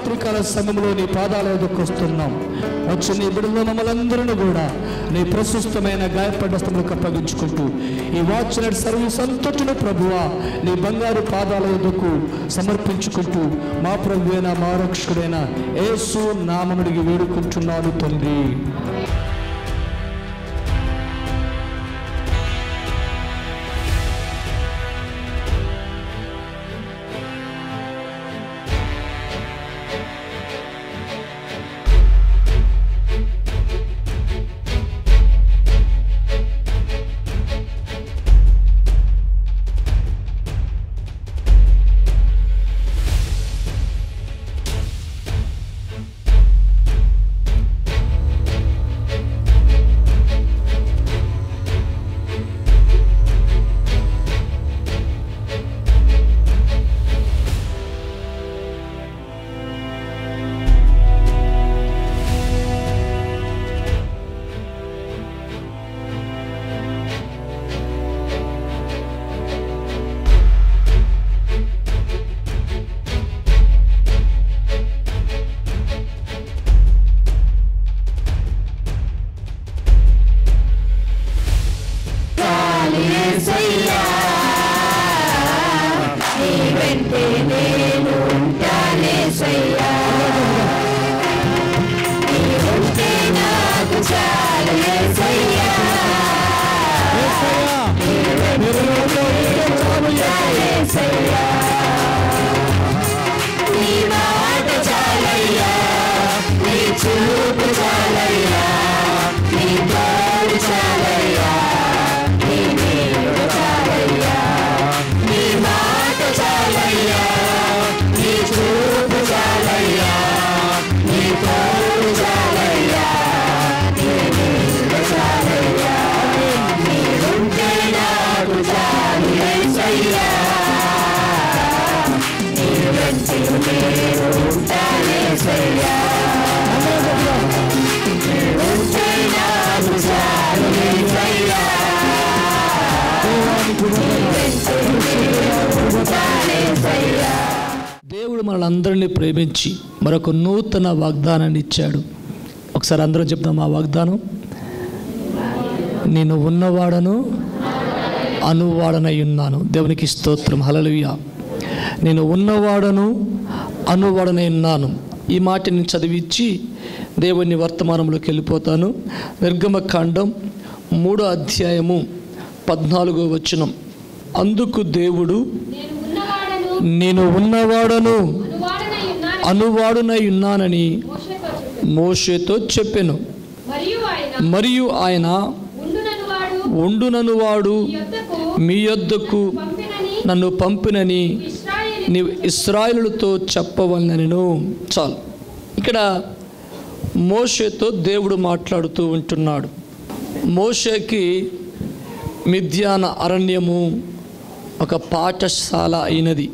రాత్రికాల సమయంలో నీ పాదాల ఎదుకు వస్తున్నాం వచ్చి నీ బిడ్డలో మమ్మల్ందరినీ కూడా నీ ప్రశస్తమైన గాయపడ్డ స్థలంలోకి అప్పగించుకుంటూ ఈ వాచ్ నైట్ సర్వీస్ అంతటిని ప్రభువా నీ బంగారు పాదాల ఎదుకు సమర్పించుకుంటూ మా ప్రభువైన మా రక్షకుడైన యేసు నామముడికి వేడుకుంటున్నాను తండ్రి దేవుడు మనల్ని ప్రేమించి మరొక నూతన వాగ్దానాన్ని ఇచ్చాడు ఒకసారి అందరం చెప్దాం ఆ వాగ్దానం నేను ఉన్నవాడను అనువాడనై ఉన్నాను దేవునికి స్తోత్రం హలలుయ నేను ఉన్నవాడను అనువాడనై ఉన్నాను ఈ మాట నేను చదివించి దేవుని వర్తమానంలోకి వెళ్ళిపోతాను నిర్గమకాండం మూడో అధ్యాయము పద్నాలుగో వచనం అందుకు దేవుడు నేను ఉన్నవాడను నేను ఉన్నవాడను అనువాడనై ఉన్నానని అనువాడునై ఉన్నానని మోషేతో చెప్పెను. మోషేతో చెప్పెను మరియు ఆయన మరియు ఆయన ఉండుననువాడు ఉండుననువాడు ఈ యొద్దకు మీ యొద్దకు పంపినని నన్ను పంపినని ఇశ్రాయేలు నీవు ఇస్రాయిలుతో చెప్పవలనను చాలు ఇక్కడ మోషేతో దేవుడు మాట్లాడుతూ ఉంటున్నాడు మోషేకి మిథ్యాన అరణ్యము ఒక పాఠశాల అయినది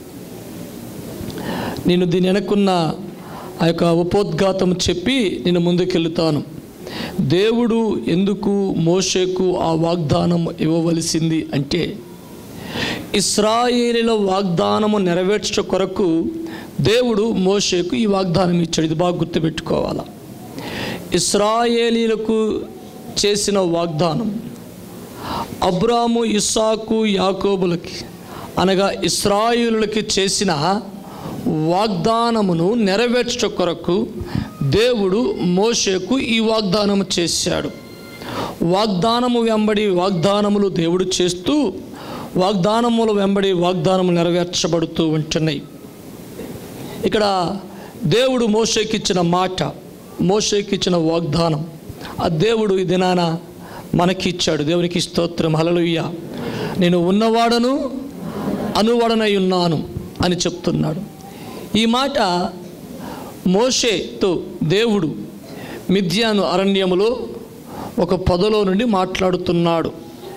నేను దీని వెనకున్న ఆ యొక్క ఉపోద్ఘాతం చెప్పి నేను ముందుకెళ్తాను దేవుడు ఎందుకు మోషేకు ఆ వాగ్దానం ఇవ్వవలసింది అంటే ఇస్రాయేలీల వాగ్దానము నెరవేర్చ కొరకు దేవుడు మోషేకు ఈ వాగ్దానం ఇచ్చాడు ఇది బాగా గుర్తుపెట్టుకోవాలా ఇస్రాయేలీలకు చేసిన వాగ్దానం అబ్రాము ఇస్సాకు యాకోబులకి అనగా ఇస్రాయేలులకి చేసిన వాగ్దానమును నెరవేర్చ కొరకు దేవుడు మోషేకు ఈ వాగ్దానము చేశాడు వాగ్దానము వెంబడి వాగ్దానములు దేవుడు చేస్తూ వాగ్దానముల వెంబడి వాగ్దానము నెరవేర్చబడుతూ ఉంటున్నాయి ఇక్కడ దేవుడు మోషేకిచ్చిన మాట మోషేకిచ్చిన వాగ్దానం ఆ దేవుడు ఈ దినాన మనకిచ్చాడు దేవునికి స్తోత్రం హలలుయ్య నేను ఉన్నవాడను అనువాడనై ఉన్నాను అని చెప్తున్నాడు ఈ మాట మోషేతో దేవుడు మిథ్యాను అరణ్యములో ఒక పొదలో నుండి మాట్లాడుతున్నాడు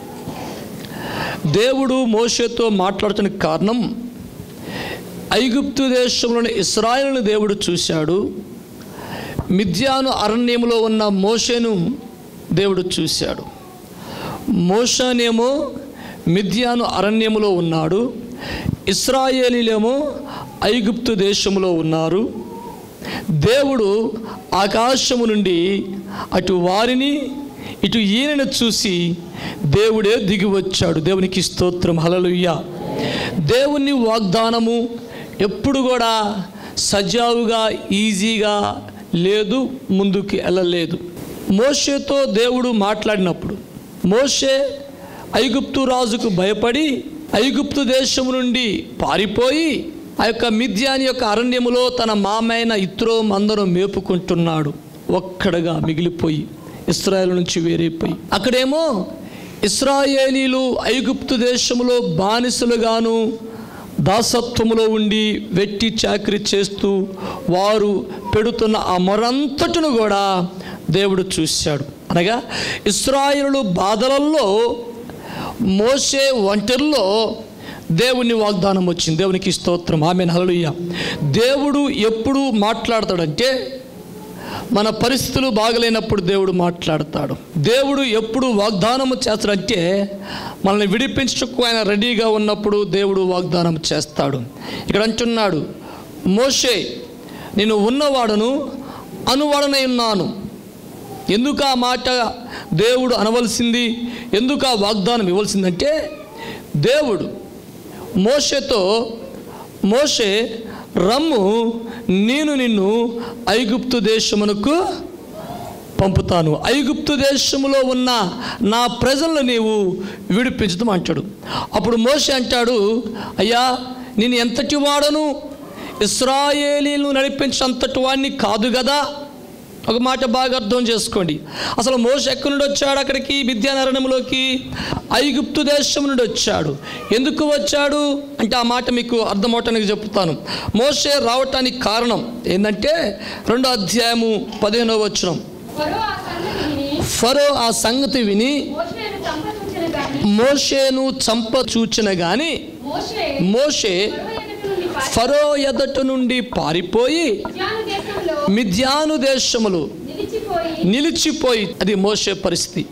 దేవుడు మోషేతో మాట్లాడుతున్న కారణం ఐగుప్తు దేశంలోని ఇస్రాయల్ని దేవుడు చూశాడు మిథ్యాను అరణ్యంలో ఉన్న మోషేను దేవుడు చూశాడు మోషనేమో మిథ్యాను అరణ్యములో ఉన్నాడు ఇస్రాయేలీలేమో ఐగుప్తు దేశంలో ఉన్నారు దేవుడు ఆకాశము నుండి అటు వారిని ఇటు ఈయనను చూసి దేవుడే దిగి వచ్చాడు దేవునికి స్తోత్రం హలలుయ్య దేవుని వాగ్దానము ఎప్పుడు కూడా సజావుగా ఈజీగా లేదు ముందుకు వెళ్ళలేదు మోషేతో దేవుడు మాట్లాడినప్పుడు మోషే ఐగుప్తు రాజుకు భయపడి ఐగుప్తు దేశం నుండి పారిపోయి ఆ యొక్క మిథ్యాని యొక్క అరణ్యములో తన మామైన ఇత్రో మందరం మేపుకుంటున్నాడు ఒక్కడగా మిగిలిపోయి ఇస్రాయేల్ నుంచి వేరైపోయి అక్కడేమో ఇస్రాయేలీలు ఐగుప్తు దేశంలో బానిసలుగాను దాసత్వములో ఉండి వెట్టి చాకరీ చేస్తూ వారు పెడుతున్న ఆ మొరంతటిను కూడా దేవుడు చూశాడు అనగా ఇస్రాయేలు బాధలలో మోసే ఒంటరిలో దేవుని వాగ్దానం వచ్చింది దేవునికి స్తోత్రం ఆమె హల్లెలూయా దేవుడు ఎప్పుడు మాట్లాడతాడంటే మన పరిస్థితులు బాగలేనప్పుడు దేవుడు మాట్లాడతాడు దేవుడు ఎప్పుడు వాగ్దానం చేస్తాడంటే మనల్ని విడిపించుటకు ఆయన రెడీగా ఉన్నప్పుడు దేవుడు వాగ్దానం చేస్తాడు ఇక్కడ అంటున్నాడు మోషే నేను ఉన్నవాడను అనువాడనై ఉన్నాను ఎందుకు ఆ మాట దేవుడు అనవలసింది ఎందుకు ఆ వాగ్దానం ఇవ్వాల్సిందంటే దేవుడు మోషేతో మోషే రమ్ము నేను నిన్ను ఐగుప్తు దేశమునకు పంపుతాను ఐగుప్తు దేశములో ఉన్న నా ప్రజలను నీవు విడిపించడం అంటాడు అప్పుడు మోషే అంటాడు అయ్యా నేను ఎంతటి వాడను ఇస్రాయేలీలు నడిపించినంతటి వాడిని కాదు కదా ఒక మాట బాగా అర్థం చేసుకోండి అసలు మోస ఎక్కడి నుండి వచ్చాడు అక్కడికి విద్యానరణంలోకి ఐగుప్తు దేశం నుండి వచ్చాడు ఎందుకు వచ్చాడు అంటే ఆ మాట మీకు అర్థమవటానికి చెప్తాను మోసే రావటానికి కారణం ఏంటంటే రెండో అధ్యాయము పదిహేనో వచనం ఫరో ఆ సంగతి విని ఫరో ఆ సంగతి విని మోషేను చంపచూచెను గాని మోషేను చంప చూచిన గాని మోషే మోషే ఫరో ఎదుట నుండి పారి- ఫరో ఎదట నుండి పారిపోయి మిద్యాను దేశంలో మిథ్యాను దేశములు నిలిచిపోయి నిలిచిపోయి అది మోసే పరిస్థితి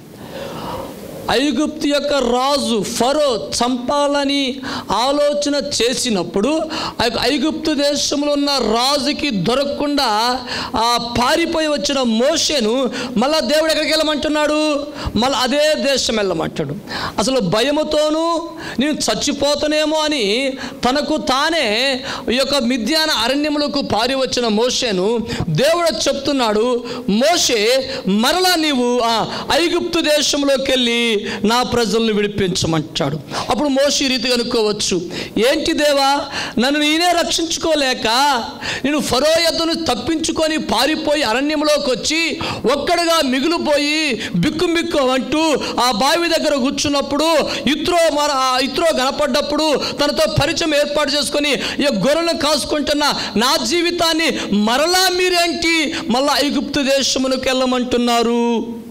ఐగుప్తు యొక్క రాజు ఫరో చంపాలని ఆలోచన చేసినప్పుడు ఆ యొక్క ఐగుప్తు దేశంలో ఉన్న రాజుకి దొరకకుండా ఆ పారిపోయి వచ్చిన మోషేను మళ్ళా దేవుడు ఎక్కడికి వెళ్ళమంటున్నాడు మళ్ళీ అదే దేశం వెళ్ళమంటాడు అసలు భయముతోనూ నేను చచ్చిపోతానేమో అని తనకు తానే ఈ యొక్క మిథ్యాన అరణ్యములకు పారి వచ్చిన మోషేను దేవుడు చెప్తున్నాడు మోషే మరలా నీవు ఆ ఐగుప్తు దేశంలోకి వెళ్ళి నా ప్రజలను విడిపించమంటాడు అప్పుడు మోషి ఈ రీతిగా అనుకోవచ్చు ఏంటి దేవా నన్ను నేనే రక్షించుకోలేక నేను ఫరో ఎద్దును తప్పించుకొని పారిపోయి అరణ్యంలోకి వచ్చి ఒక్కడుగా మిగిలిపోయి బిక్కు బిక్కు అంటూ ఆ బావి దగ్గర కూర్చున్నప్పుడు ఇత్రో మన ఆ ఇత్రో కనపడ్డప్పుడు తనతో పరిచయం ఏర్పాటు చేసుకొని ఈ గొర్రెలను కాసుకుంటున్న నా జీవితాన్ని మరలా మీరేంటి మళ్ళా ఐగుప్తు దేశమునకు వెళ్ళమంటున్నారు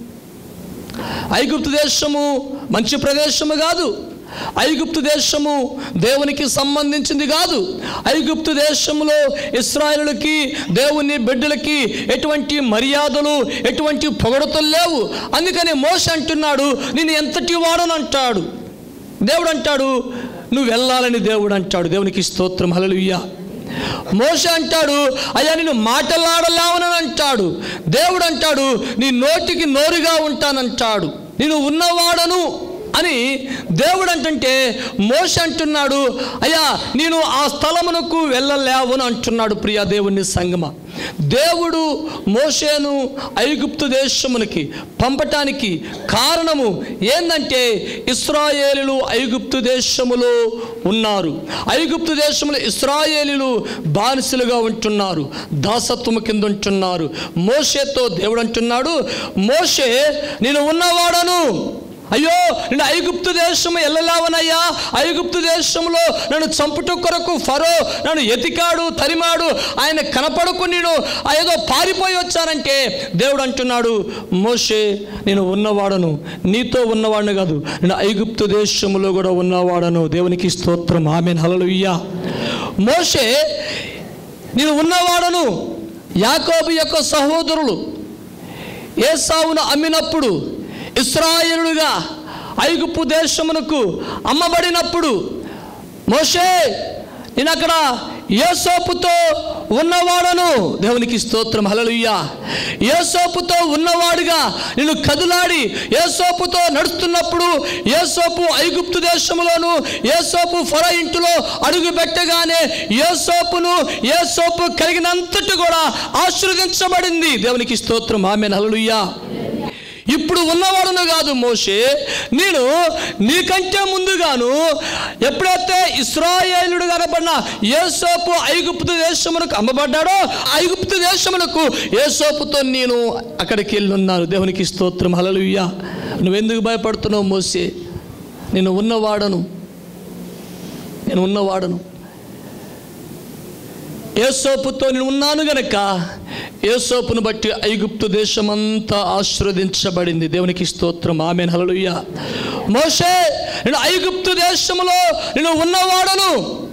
ఐగుప్తు దేశము మంచి ప్రదేశము కాదు ఐగుప్తు దేశము దేవునికి సంబంధించింది కాదు ఐగుప్తు దేశంలో ఇస్రాయేలులకి దేవుని బిడ్డలకి ఎటువంటి మర్యాదలు ఎటువంటి పొగడతలు లేవు అందుకని మోస అంటున్నాడు నేను ఎంతటి వాడని అంటాడు దేవుడు అంటాడు నువ్వు వెళ్ళాలని దేవుడు అంటాడు దేవునికి స్తోత్రం హల్లెలూయా మోస అంటాడు అయ్యా నేను మాటలాడలేవనని అంటాడు దేవుడు అంటాడు నీ నోటికి నోరుగా ఉంటానంటాడు నేను ఉన్నవాడను అని దేవుడు అంటుంటే మోస అంటున్నాడు అయ్యా నేను ఆ స్థలమునకు వెళ్ళలేవను అంటున్నాడు ప్రియా దేవుని సంగమ దేవుడు మోషేను ఐగుప్తు దేశమునికి పంపటానికి కారణము ఏందంటే ఇస్రాయేలులు ఐగుప్తు దేశములో ఉన్నారు ఐగుప్తు దేశంలో ఇస్రాయేలీలు బానిసలుగా ఉంటున్నారు దాసత్వము కింద ఉంటున్నారు మోషేతో దేవుడు అంటున్నాడు మోషే నేను ఉన్నవాడను అయ్యో నేను ఐగుప్తు దేశము వెళ్ళలేవనయ్యా ఐగుప్తు దేశంలో నన్ను చంపుట కొరకు ఫరో నన్ను ఎతికాడు తరిమాడు ఆయన కనపడకు నేను ఆ ఏదో పారిపోయి వచ్చానంటే దేవుడు అంటున్నాడు మోషే నేను ఉన్నవాడను నీతో ఉన్నవాడను కాదు నేను ఐగుప్తు దేశంలో కూడా ఉన్నవాడను దేవునికి స్తోత్రం ఆమె హల్లెలూయా మోషే నేను ఉన్నవాడను యాకోబు యొక్క సహోదరులు ఏసావును అమ్మినప్పుడు ఇస్రాయేలుగా ఐగుప్తు దేశమునకు అమ్మబడినప్పుడు మోషే నేను అక్కడ యేసోపుతో ఉన్నవాడను దేవునికి స్తోత్రం హలలుయ్యా యేసోపుతో ఉన్నవాడుగా నేను కదులాడి యేసోపుతో నడుస్తున్నప్పుడు యేసోపు ఐగుప్తు దేశంలోను యేసోపు ఫర ఇంటిలో అడుగు పెట్టగానే యేసోపును యేసోపు కలిగినంతటి కూడా ఆశీర్వదించబడింది దేవునికి స్తోత్రం ఆమె హలలుయ్యా ఇప్పుడు ఉన్నవాడును కాదు మోషే నేను నీకంటే ముందుగాను ఎప్పుడైతే ఇస్రాయేలుడు కనబడిన యేసోపు ఐగుప్తు దేశమునకు అమ్మబడ్డాడో ఐగుప్తు దేశమునకు యేసోపుతో నేను అక్కడికి వెళ్ళున్నాను దేవునికి స్తోత్రం హలలుయ్యా నువ్వెందుకు భయపడుతున్నావు మోసే నేను ఉన్నవాడను నేను ఉన్నవాడను ఏసోపుతో నేను ఉన్నాను గనక ఏసోపును బట్టి ఐగుప్తు దేశమంతా ఆశీర్వదించబడింది దేవునికి స్తోత్రం ఆమె హలలుయ్య మోషే నేను ఐగుప్తు దేశంలో నేను ఉన్నవాడను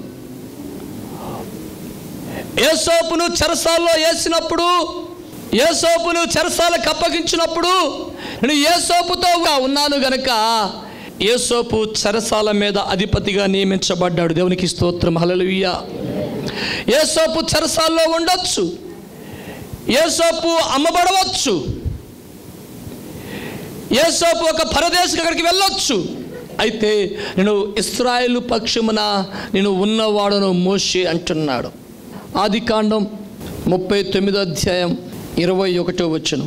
ఏసోపును చెరసాల్లో వేసినప్పుడు ఏసోపును చెరసాలకు అప్పగించినప్పుడు నేను ఏసోపుతో ఉన్నాను గనక ఏసోపు చెరసాల మీద అధిపతిగా నియమించబడ్డాడు దేవునికి స్తోత్రం హలలుయ్య ఏసోపు చెరసాల్లో ఉండొచ్చు ఏసోపు అమ్మబడవచ్చు ఏసోపు ఒక పరదేశం అక్కడికి వెళ్ళొచ్చు అయితే నేను ఇస్రాయేలు పక్షమున నేను ఉన్నవాడను మోషే అంటున్నాడు ఆది కాండం ముప్పై తొమ్మిదో అధ్యాయం ఇరవై ఒకటో వచ్చును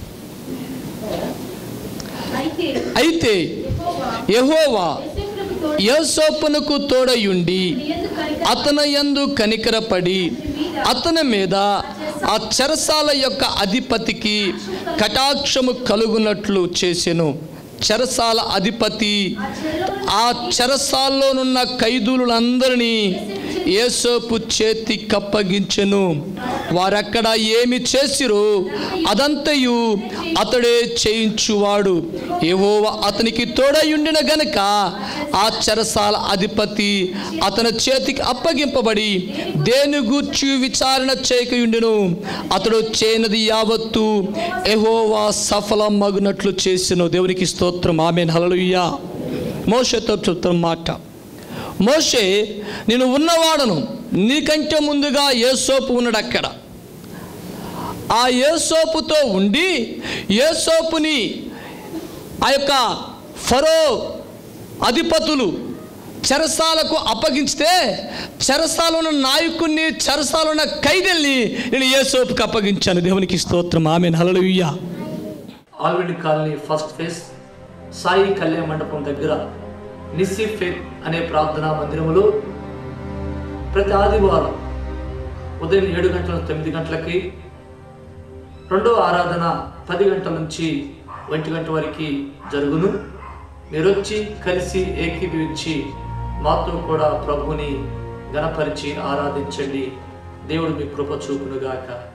అయితే అయితే యెహోవా యెహోవా యోసేపునకు తోడు యోసోపునకు తోడయుండి యందు కనికరం అతని యందు కనికరపడి అతని మీద ఆ చెరసాల యొక్క అధిపతికి కటాక్షము కలుగునట్లు చేసెను చెరసాల అధిపతి ఆ చెరసాల్లోనున్న ఖైదూలందరినీ ఏసోపు చేతి కప్పగించెను వారక్కడ ఏమి చేసిరో అదంతయు అతడే చేయించువాడు ఏవోవ అతనికి తోడయుండిన గనక ఆ చెరసాల అధిపతి అతని చేతికి అప్పగింపబడి దేని గూర్చి విచారణ చేయకయుండెను అతడు చేయనది యావత్తు ఎహోవా సఫలం మగునట్లు చేసెను దేవునికి స్తోత్రం ఆమె హలలుయ్యా మోషతో చెప్తున్న మాట మోషే నేను ఉన్నవాడను నీకంటే ముందుగా ఏసోపు ఉన్నాడు అక్కడ ఆ ఏసోపుతో ఉండి ఏసోపుని ఆ యొక్క ఫరో అధిపతులు చెరసాలకు అప్పగించితే చెరసాల ఉన్న నాయకుడిని చెరసాల ఉన్న ఖైదీల్ని నేను ఏసోపుకి అప్పగించాను దేవునికి స్తోత్రం ఆమె hallelujah already colony first phase Sai Kalyana Mandapam దగ్గర నిస్సిఫేత్ అనే ప్రార్థనా మందిరములో ప్రతి ఆదివారం ఉదయం ఏడు గంటల నుంచి తొమ్మిది గంటలకి రెండో ఆరాధన పది గంటల నుంచి ఒంటి గంట వరకు జరుగును మీరు వచ్చి కలిసి ఏకీభవించి మాతో కూడా ప్రభుని గణపరిచి ఆరాధించండి దేవుడు మీ కృప చూపునుగాక